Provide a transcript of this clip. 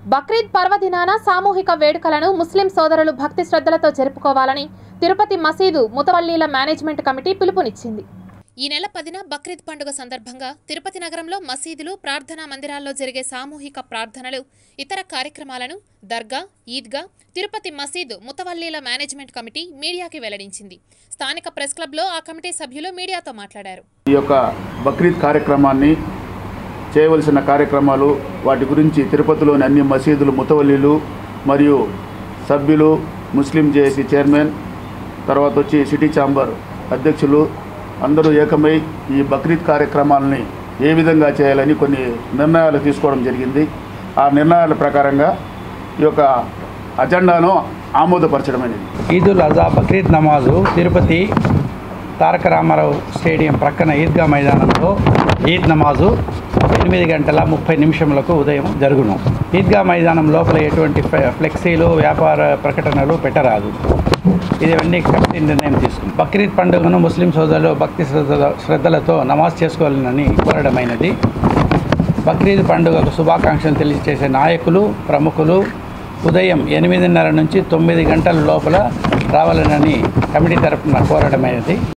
బక్రీద్ పర్వదినాన సామూహిక వేడుకలను ముస్లిం సోదరులు భక్తి శ్రద్ధలతో జరుపుకోవాలని తిరుపతి మసీదు ముతవల్లీల మేనేజ్మెంట్ కమిటీ పిలుపునిచ్చింది ఈ నెల పదిన బక్రీద్ పండుగ సందర్భంగా తిరుపతి నగరంలో మసీదులు ప్రార్థనా మందిరాల్లో జరిగే సామూహిక ప్రార్థనలు ఇతర కార్యక్రమాలను దర్గా ఈద్గా తిరుపతి మసీదు ముతవల్లీల మేనేజ్మెంట్ కమిటీ మీడియాకి వెల్లడించింది స్థానిక ప్రెస్ క్లబ్లో ఆ కమిటీ సభ్యులు మీడియాతో మాట్లాడారు ఈ యొక్క బక్రీద్ కార్యక్రమాన్ని చేయవలసిన కార్యక్రమాలు వాటి గురించి తిరుపతిలోని అన్ని మసీదులు ముతవల్లీలు మరియు సభ్యులు ముస్లిం జేఏసీ చైర్మన్ తర్వాత వచ్చి సిటీ ఛాంబర్ అధ్యక్షులు అందరూ ఏకమై ఈ బక్రీద్ కార్యక్రమాలని ఏ విధంగా చేయాలని కొన్ని నిర్ణయాలు తీసుకోవడం జరిగింది ఆ నిర్ణయాల ప్రకారంగా ఈ యొక్క అజెండాను ఆమోదపరచడం అనేది ఈదుల్ అజా బక్రీద్ నమాజు తిరుపతి తారక రామారావు స్టేడియం ప్రక్కన ఈద్గా మైదానంలో ఈద్ నమాజు ఎనిమిది గంటల ముప్పై నిమిషములకు ఉదయం జరుగును ఈద్గా మైదానం లోపల ఎటువంటి ఫ్లె- ఫ్లెక్సీలు వ్యాపార ప్రకటనలు పెట్టరాదు ఇవన్నీ కమిటీ నిర్ణయం తీసుకుంది బక్రీద్ పండుగను ముస్లిం సోదరులు భక్తి శ్రద్ధల శ్రద్ధలతో నమాజ్ చేసుకోవాలని కోరడమైనది బక్రీద్ పండుగకు శుభాకాంక్షలు తెలియజేసే నాయకులు ప్రముఖులు ఉదయం ఎనిమిదిన్నర నుంచి తొమ్మిది గంటల లోపల రావాలని కమిటీ తరపున కోరడమైనది